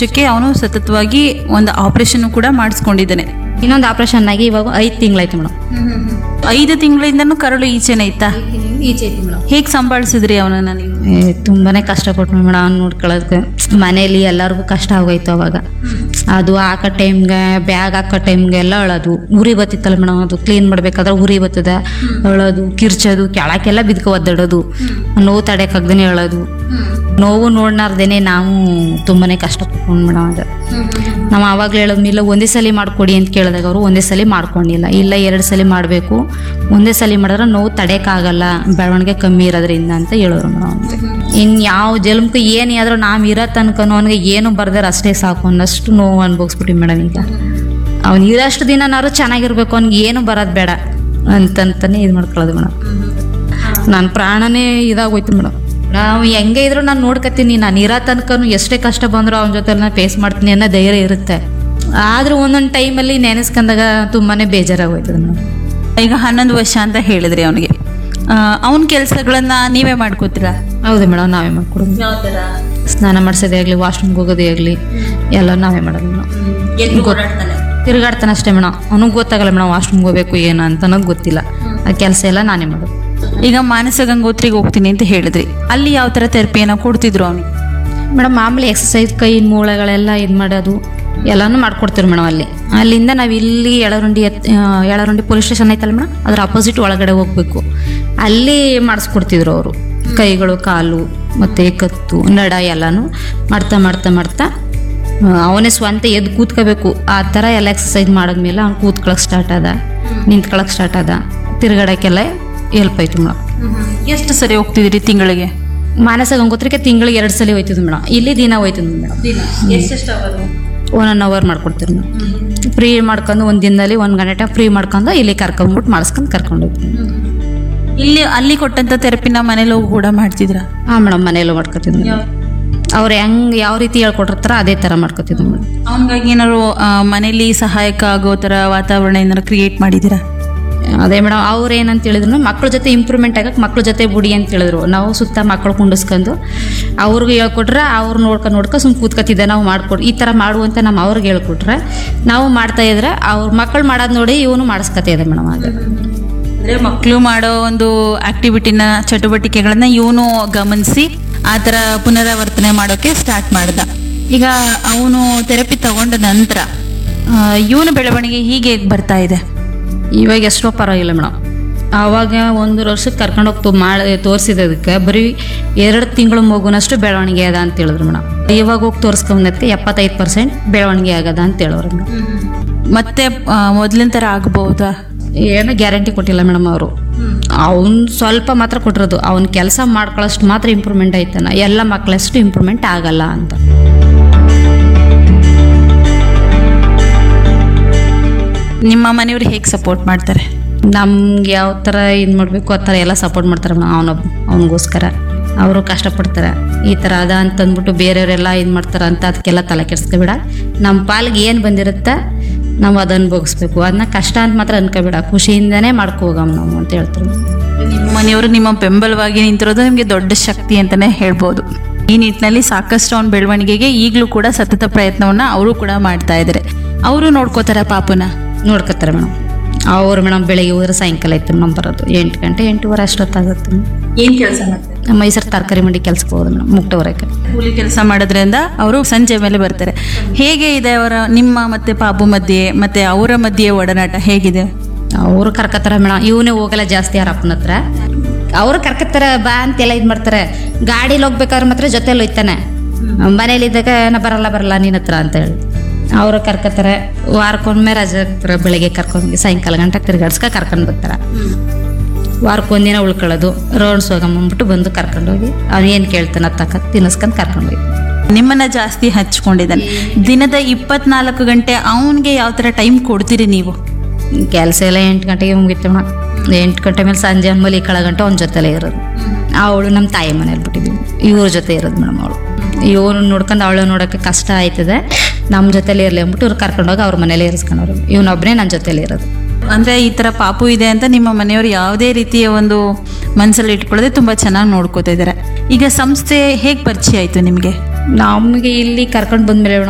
ವರ್ಷಕ್ಕೆ ಅವನು ಸತತವಾಗಿ ಒಂದು ಆಪರೇಷನ್ ಕೂಡ ಮಾಡಿಸ್ಕೊಂಡಿದ್ದಾನೆ ಇನ್ನೊಂದು ಆಪರೇಷನ್ ಆಗಿ ಇವಾಗ ಐದು ತಿಂಗಳಾಯ್ತು ಮೇಡಮ್ ಐದು ತಿಂಗಳಿಂದನೂ ಕರಳು ಈಚೆನೆ ಐತಾ ಈಚೆ ಐತಿ ಮೇಡಮ್ ಹೇಗೆ ಸಂಭಾಳಿಸಿದ್ರಿ ಅವನನ್ನ ನೀವು ಏ, ತುಂಬಾನೇ ಕಷ್ಟಪಟ್ಟು ಮೇಡಮ್ ಅವ್ನು ನೋಡ್ಕೊಳ್ಳೋದಕ್ಕೆ ಮನೇಲಿ ಎಲ್ಲರಿಗೂ ಕಷ್ಟ ಆಗೋಯ್ತು ಅವಾಗ ಅದು ಹಾಕೋ ಟೈಮ್ಗೆ ಬ್ಯಾಗ್ ಹಾಕೋ ಟೈಮ್ಗೆ ಎಲ್ಲ ಅಳೋದು ಉರಿ ಬತ್ತಿತ್ತಲ್ಲ ಮೇಡಮ್ ಅದು ಕ್ಲೀನ್ ಮಾಡ್ಬೇಕಾದ್ರೆ ಉರಿ ಬರ್ತದೆ ಅಳೋದು ಕಿರ್ಚೋದು ಕೆಳಕ್ಕೆಲ್ಲ ಬಿದ್ಕೊ ಒದ್ದಾಡೋದು ನೋವು ತಡೆಯಕ್ಕಾಗ್ದೇ ಹೇಳೋದು ನೋವು ನೋಡ್ನಾರ್ದೇನೆ ನಾವು ತುಂಬಾನೇ ಕಷ್ಟಪಟ್ಕೊಂಡು ಮೇಡಮ್ ಅದು ನಾವು ಆವಾಗಲೇ ಹೇಳೋದು ಇಲ್ಲ ಒಂದೇ ಸಲ ಮಾಡ್ಕೊಡಿ ಅಂತ ಕೇಳಿದಾಗ ಅವರು ಒಂದೇ ಸಲ ಮಾಡ್ಕೊಂಡಿಲ್ಲ ಇಲ್ಲ ಎರಡು ಸಲ ಮಾಡಬೇಕು ಒಂದೇ ಸಲ ಮಾಡಿದ್ರೆ ನೋವು ತಡೆಯೋಕ್ಕಾಗಲ್ಲ ಬೆಳವಣಿಗೆ ಕಮ್ಮಿ ಇರೋದ್ರಿಂದ ಅಂತ ಹೇಳೋರು ಮೇಡಮ್ ಇನ್ನು ಯಾವ ಜನ್ಮಕ್ಕೂ ಏನೇ ಆದರೂ ನಾವು ಇರೋ ತನಕನೂ ಅವನಿಗೆ ಏನು ಬರ್ದಾರ ಅಷ್ಟೇ ಸಾಕು ಅನ್ನಷ್ಟು ನೋವು ಅನ್ಭವಿಸ್ಬಿಟ್ಟಿವಿ ಮೇಡಮ್ ಈಗ ಅವ್ನು ಇರೋಷ್ಟು ದಿನನಾದ್ರು ಚೆನ್ನಾಗಿರ್ಬೇಕು ಅವ್ನಿಗೆ ಏನು ಬರೋದು ಬೇಡ ಅಂತಂತಾನೆ ಇದು ಮಾಡ್ಕೊಳ್ಳೋದು ಮೇಡಮ್ ನನ್ನ ಪ್ರಾಣನೇ ಇದಾಗೋಯ್ತು ಮೇಡಮ್ ನಾವು ಹೆಂಗೆ ಇದ್ರು ನಾನು ನೋಡ್ಕತ್ತೀನಿ ನಾನು ಇರೋ ತನಕನು ಎಷ್ಟೇ ಕಷ್ಟ ಬಂದರೂ ಅವನ ಜೊತೆ ನಾನು ಫೇಸ್ ಮಾಡ್ತೀನಿ ಅನ್ನೋ ಧೈರ್ಯ ಇರುತ್ತೆ ಆದರೂ ಒಂದೊಂದು ಟೈಮಲ್ಲಿ ನೆನೆಸ್ಕೊಂಡಾಗ ತುಂಬಾನೇ ಬೇಜಾರಾಗೋಯ್ತದೆ ಮೇಡಮ್ ಈಗ ಹನ್ನೊಂದು ವರ್ಷ ಅಂತ ಹೇಳಿದ್ರಿ ಅವನಿಗೆ ಅವನ ಕೆಲಸಗಳನ್ನ ನೀವೇ ಮಾಡ್ಕೋತೀರಾ ಹೌದು ಮೇಡಮ್ ನಾವೇ ಮಾಡ್ಕೊಡೋದು ಯಾವ ಥರ ಸ್ನಾನ ಮಾಡಿಸೋದೇ ಆಗಲಿ ವಾಶ್ರೂಮ್ಗೆ ಹೋಗೋದೇ ಆಗಲಿ ಎಲ್ಲ ನಾವೇ ಮಾಡೋದು ಮೇಡಮ್ ತಿರುಗಾಡ್ತಾನೆ ಅಷ್ಟೇ ಮೇಡಮ್ ಅವನಿಗೆ ಗೊತ್ತಾಗಲ್ಲ ಮೇಡಮ್ ವಾಶ್ರೂಮ್ಗೆ ಹೋಗ್ಬೇಕು ಏನು ಅಂತ ಅನ್ನೋದು ಗೊತ್ತಿಲ್ಲ ಆ ಕೆಲಸ ಎಲ್ಲ ನಾನೇ ಮಾಡೋದು ಈಗ ಮಾನಸ ಗಂಗೋತ್ರಿಗೆ ಹೋಗ್ತೀನಿ ಅಂತ ಹೇಳಿದ್ರಿ ಅಲ್ಲಿ ಯಾವ ಥರ ಥೆರಪಿಯನ್ನು ಕೊಡ್ತಿದ್ರು ಅವನಿಗೆ ಮೇಡಮ್ ಮಾಮೂಲಿ ಎಕ್ಸಸೈಸ್ ಕೈ ಮೂಳೆಗಳೆಲ್ಲ ಇದು ಮಾಡೋದು ಎಲ್ಲನೂ ಮಾಡ್ಕೊಡ್ತೀವಿ ಮೇಡಮ್ ಅಲ್ಲಿ ಅಲ್ಲಿಂದ ನಾವು ಇಲ್ಲಿ ಎಳರುಂಡಿ ಎತ್- ಆ, ಎಳರುಂಡಿ ಪೊಲೀಸ್ ಸ್ಟೇಷನ್ ಐತಲ್ಲ ಮೇಡಮ್ ಅದ್ರ ಅಪೋಸಿಟ್ ಒಳಗಡೆ ಹೋಗ್ಬೇಕು ಅಲ್ಲಿ ಮಾಡಿಸ್ಕೊಡ್ತಿದ್ರು ಅವರು ಕೈಗಳು ಕಾಲು ಮತ್ತು ಕತ್ತು ನಡ ಎಲ್ಲನೂ ಮಾಡ್ತಾ ಮಾಡ್ತಾ ಮಾಡ್ತಾ ಆ, ಅವನೇ ಸ್ವಂತ ಎದ್ದು ಕೂತ್ಕೋಬೇಕು ಆ ಥರ ಎಲ್ಲ ಎಕ್ಸಸೈಸ್ ಮಾಡಿದ್ಮೇಲೆ ಅವ್ನು ಕೂತ್ಕೊಳಕ್ಕೆ ಸ್ಟಾರ್ಟ್ ಆದ ನಿಂತ್ಕೊಳಕ್ಕೆ ಸ್ಟಾರ್ಟ್ ಆದ ತಿರ್ಗಾಡೋಕ್ಕೆಲ್ಲ ಹೆಲ್ಪ್ ಆಯ್ತು ಮೇಡಮ್ ಎಷ್ಟು ಸರಿ ಹೋಗ್ತಿದ್ರಿ ತಿಂಗಳಿಗೆ ಮಾನಸ ಗಂಗೋತ್ರಿಗೆ ತಿಂಗಳಿಗೆ ಎರಡು ಸಲ ಹೋಯ್ತದ ಮೇಡಮ್ ಇಲ್ಲಿ ದಿನ ಹೋಯ್ತದ ಮೇಡಮ್ ಒನ್ ಅನ್ ಅವರ್ ಮಾಡ್ಕೊಡ್ತೀರಿ ಮೇಡಮ್ ಫ್ರೀ ಮಾಡ್ಕೊಂಡು ಒಂದು ದಿನದಲ್ಲಿ ಒಂದು ಗಂಟೆ ಫ್ರೀ ಮಾಡ್ಕೊಂಡು ಇಲ್ಲಿ ಕರ್ಕೊಂಡ್ಬಿಟ್ಟು ಮಾಡಿಸ್ಕೊಂಡು ಕರ್ಕೊಂಡು ಹೋಗ್ತೀನಿ ಇಲ್ಲಿ ಅಲ್ಲಿ ಕೊಟ್ಟಂತ ಥೆರಪಿನ ಮನೇಲಿ ಹೋಗಿ ಕೂಡ ಮಾಡ್ತಿದ್ರ ಹಾಂ ಮೇಡಮ್ ಮನೆಯಲ್ಲೂ ಮಾಡ್ಕೊತಿದ್ವಿ ಅವ್ರು ಹೆಂಗೆ ಯಾವ ರೀತಿ ಹೇಳ್ಕೊಟ್ಟಿರ್ತಾರೋ ಅದೇ ಥರ ಮಾಡ್ಕೊತಿದ್ವಿ ಮೇಡಮ್ ಅವನಿಗಾಗಿ ಏನಾದ್ರು ಆ, ಮನೇಲಿ ಸಹಾಯಕ ಆಗೋ ಥರ ವಾತಾವರಣ ಏನಾದ್ರು ಕ್ರಿಯೇಟ್ ಮಾಡಿದ್ದೀರಾ ಅದೇ ಮೇಡಮ್ ಅವ್ರು ಏನಂತ ಹೇಳಿದ್ರು ಮಕ್ಳ ಜೊತೆ ಇಂಪ್ರೂವ್ಮೆಂಟ್ ಆಗಕ್ಕೆ ಮಕ್ಳ ಜೊತೆ ಬುಡಿ ಅಂತ ಹೇಳಿದ್ರು ನಾವು ಸುತ್ತ ಮಕ್ಕಳು ಕುಂಡಿಸ್ಕೊಂಡು ಅವ್ರಿಗೆ ಹೇಳ್ಕೊಟ್ರೆ ಅವ್ರು ನೋಡ್ಕೊಂಡು ನೋಡ್ಕೊಂಡು ಸುಮ್ಮನೆ ಕೂತ್ಕೊತಿದ್ದೆ ನಾವು ಮಾಡ್ಕೊಡು ಈ ಥರ ಮಾಡು ಅಂತ ನಮ್ಮ ಅವ್ರಿಗೆ ಹೇಳ್ಕೊಟ್ರೆ ನಾವು ಮಾಡ್ತಾ ಇದ್ರೆ ಅವ್ರ ಮಕ್ಕಳು ಮಾಡೋದು ನೋಡಿ ಇವನು ಮಾಡಿಸ್ಕೊತಿದ್ದೆ ಮೇಡಮ್ ಆಗ ಅಂದ್ರೆ ಮಕ್ಕಳು ಮಾಡೋ ಒಂದು ಆಕ್ಟಿವಿಟಿನ ಚಟುವಟಿಕೆಗಳನ್ನ ಇವನು ಗಮನಿಸಿ ಆ ಥರ ಪುನರಾವರ್ತನೆ ಮಾಡೋಕೆ ಸ್ಟಾರ್ಟ್ ಮಾಡ್ದ ಈಗ ಅವನು ಥೆರಪಿ ತಗೊಂಡ ನಂತರ ಇವನ ಬೆಳವಣಿಗೆ ಹೀಗೆ ಬರ್ತಾ ಇದೆ ಇವಾಗ ಎಷ್ಟೋ ಪರವಾಗಿಲ್ಲ ಮೇಡಮ್ ಆವಾಗ ಒಂದು ವರ್ಷಕ್ಕೆ ಕರ್ಕೊಂಡು ಹೋಗ್ತು ಮಾಡಿ ತೋರಿಸಿದಕ್ಕೆ ಬರೀ ಎರಡು ತಿಂಗಳು ಮಗುನಷ್ಟು ಬೆಳವಣಿಗೆ ಅದ ಅಂತ ಹೇಳಿದ್ರು ಮೇಡಮ್ ಇವಾಗ ಹೋಗಿ ತೋರಿಸ್ಕೊಂಬಂದಕ್ಕೆ ಎಪ್ಪತ್ತೈದು ಪರ್ಸೆಂಟ್ ಬೆಳವಣಿಗೆ ಆಗದ ಅಂತ ಹೇಳೋರು ಮೇಡಮ್ ಮತ್ತೆ ಮೊದಲಿನ ಥರ ಆಗ್ಬಹುದಾ ಏನು ಗ್ಯಾರಂಟಿ ಕೊಟ್ಟಿಲ್ಲ ಮೇಡಮ್ ಅವರು ಅವ್ನು ಸ್ವಲ್ಪ ಮಾತ್ರ ಕೊಟ್ಟಿರೋದು ಅವ್ನ ಕೆಲಸ ಮಾಡ್ಕೊಳ್ಳೋಷ್ಟು ಮಾತ್ರ ಇಂಪ್ರೂವ್ಮೆಂಟ್ ಆಯ್ತಾನ ಎಲ್ಲ ಮಕ್ಕಳಷ್ಟು ಇಂಪ್ರೂವ್ಮೆಂಟ್ ಆಗಲ್ಲ ಅಂತ ನಿಮ್ಮ ಮನೆಯವರು ಹೇಗೆ ಸಪೋರ್ಟ್ ಮಾಡ್ತಾರೆ ನಮ್ಗೆ ಯಾವ ಥರ ಇದು ಮಾಡಬೇಕು ಆ ಥರ ಎಲ್ಲ ಸಪೋರ್ಟ್ ಮಾಡ್ತಾರೆ ಮೇಡಮ್ ಅವನೊಬ್ಬ ಅವನಿಗೋಸ್ಕರ ಅವರು ಕಷ್ಟಪಡ್ತಾರೆ ಈ ಥರ ಅದ ಅಂತಂದ್ಬಿಟ್ಟು ಬೇರೆಯವರೆಲ್ಲ ಇದು ಮಾಡ್ತಾರೆ ಅಂತ ಅದಕ್ಕೆಲ್ಲ ತಲೆ ಕೆಡಿಸ್ಕೋಬೇಡ ನಮ್ಮ ಪಾಲಿಗೆ ಏನು ಬಂದಿರುತ್ತೆ ನಾವು ಅದು ಅನುಭವಿಸ್ಬೇಕು ಅದನ್ನ ಕಷ್ಟ ಅಂತ ಮಾತ್ರ ಅನ್ಕೋಬೇಡ ಖುಷಿಯಿಂದನೇ ಮಾಡ್ಕೊ ಹೋಗಮ್ಮ ನಾವು ಅಂತ ಹೇಳ್ತಾರೆ ನಿಮ್ಮ ಮನೆಯವರು ನಿಮ್ಮ ಬೆಂಬಲವಾಗಿ ನಿಂತಿರೋದು ನಿಮಗೆ ದೊಡ್ಡ ಶಕ್ತಿ ಅಂತಾನೆ ಹೇಳ್ಬೋದು ಈ ನಿಟ್ಟಿನಲ್ಲಿ ಸಾಕಷ್ಟು ಅವನ ಬೆಳವಣಿಗೆಗೆ ಈಗಲೂ ಕೂಡ ಸತತ ಪ್ರಯತ್ನವನ್ನ ಅವರು ಕೂಡ ಮಾಡ್ತಾ ಇದ್ದಾರೆ ಅವರು ನೋಡ್ಕೋತಾರೆ ಪಾಪುನ ನೋಡ್ಕೊತಾರೆ ಮೇಡಮ್ ಅವ್ರು ಮೇಡಮ್ ಬೆಳಿಗ್ಗೆ ಹೋದ್ರೆ ಸಾಯಂಕಾಲ ಆಯ್ತು ಮೇಡಮ್ ಬರೋದು ಎಂಟು ಗಂಟೆ ಎಂಟೂವರೆ ಅಷ್ಟೊತ್ತಾಗುತ್ತೆ ಏನ್ ಕೆಲಸ ಮಾಡ್ತಾರೆ ನಮ್ಮ ಮೈಸೂರು ತರಕಾರಿ ಮಂಡಿ ಕೆಲ್ಸಕ್ಕೆ ಹೋಗೋದು ಮೇಡಮ್ ಮುಕ್ಟವರೆಗೆ ಕೂಲಿ ಕೆಲಸ ಮಾಡೋದ್ರಿಂದ ಅವರು ಸಂಜೆ ಮೇಲೆ ಬರ್ತಾರೆ ಹೇಗೆ ಇದೆ ಅವರ ನಿಮ್ಮ ಮತ್ತೆ ಪಾಪು ಮಧ್ಯೆ ಮತ್ತೆ ಅವರ ಮಧ್ಯೆ ಒಡನಾಟ ಹೇಗಿದೆ ಅವರು ಕರ್ಕತ್ತಾರ ಮೇಡಮ್ ಇವನೇ ಹೋಗಲ್ಲ ಜಾಸ್ತಿ ಯಾರ ಅಪ್ಪನ ಹತ್ರ ಅವರು ಕರ್ಕತ್ತಾರ ಬಾ ಅಂತೆಲ್ಲ ಇದು ಮಾಡ್ತಾರೆ ಗಾಡೀಲಿ ಹೋಗ್ಬೇಕಾದ್ರೆ ಮಾತ್ರ ಜೊತೆಲಿ ಹೋಯ್ತಾನೆ ಮನೇಲಿದ್ದಾಗ ನಾ ಬರಲ್ಲ ಬರಲ್ಲ ನಿನ್ನ ಹತ್ರ ಅಂತ ಹೇಳಿ ಅವರು ಕರ್ಕತ್ತಾರೆ ವಾರಕ್ಕೊಮ್ಮೆ ರಜೆ ಹಾಕ್ತಾರೆ ಬೆಳಿಗ್ಗೆ ಕರ್ಕೊಂಡು ಸಾಯಂಕಾಲ ಗಂಟೆ ತಿರ್ಗಾಡ್ಸ್ಕ ಕರ್ಕೊಂಡು ಬರ್ತಾರೆ ವಾರಕ್ಕೊಂದಿನ ಉಳ್ಕೊಳ್ಳೋದು ರೌಂಡ್ಸ್ ಹೋಗಂಬಂದ್ಬಿಟ್ಟು ಬಂದು ಕರ್ಕೊಂಡು ಹೋಗಿ ಅವ್ನು ಏನು ಕೇಳ್ತಾನೆ ಅದು ತಕ್ಕ ತಿನ್ನಿಸ್ಕೊಂಡು ಕರ್ಕೊಂಡು ಹೋಗಿ ನಿಮ್ಮನ್ನ ಜಾಸ್ತಿ ಹಚ್ಕೊಂಡಿದ್ದಾನೆ ದಿನದ ಇಪ್ಪತ್ನಾಲ್ಕು ಗಂಟೆ ಅವನಿಗೆ ಯಾವ ಥರ ಟೈಮ್ ಕೊಡ್ತೀರಿ ನೀವು ಕೆಲಸ ಎಲ್ಲ ಎಂಟು ಗಂಟೆಗೆ ಮುಗಿತು ಮೇಡಮ್ ಎಂಟು ಗಂಟೆ ಮೇಲೆ ಸಂಜೆ ಮಲಿ ಕಳ ಗಂಟೆ ಅವ್ನ ಜೊತೆಲೇ ಇರೋದು ಅವಳು ನಮ್ಮ ತಾಯಿ ಮನೇಲಿ ಬಿಟ್ಟಿದ್ವಿ ಇವ್ರ ಜೊತೆ ಇರೋದು ಮೇಡಮ್ ಅವಳು ಇವ್ರು ನೋಡ್ಕೊಂಡು ಅವಳು ನೋಡೋಕ್ಕೆ ಕಷ್ಟ ಆಯ್ತದೆ ನಮ್ಮ ಜೊತೆಲಿ ಇರಲಿ ಅಂದ್ಬಿಟ್ಟು ಇವ್ರು ಕರ್ಕೊಂಡೋಗಿ ಅವ್ರ ಮನೇಲೇ ಇರಿಸ್ಕೊಂಡವ್ರು ಇವನೊಬ್ಬನೇ ನನ್ನ ಜೊತೆಲಿ ಇರೋದು ಅಂದ್ರೆ ಈ ತರ ಪಾಪು ಇದೆ ಅಂತ ನಿಮ್ಮ ಮನೆಯವರು ಯಾವುದೇ ರೀತಿಯ ಒಂದು ಮನಸ್ಸಲ್ಲಿ ಇಟ್ಕೊಳ್ಳದೆ ತುಂಬಾ ಚೆನ್ನಾಗಿ ನೋಡ್ಕೋತಾ ಇದ್ದಾರೆ ಈಗ ಸಂಸ್ಥೆ ಹೇಗೆ ಪರಿಚಯ ಆಯ್ತು ನಿಮಗೆ ನಮಗೆ ಇಲ್ಲಿ ಕರ್ಕೊಂಡು ಬಂದ್ಮೇಲೆ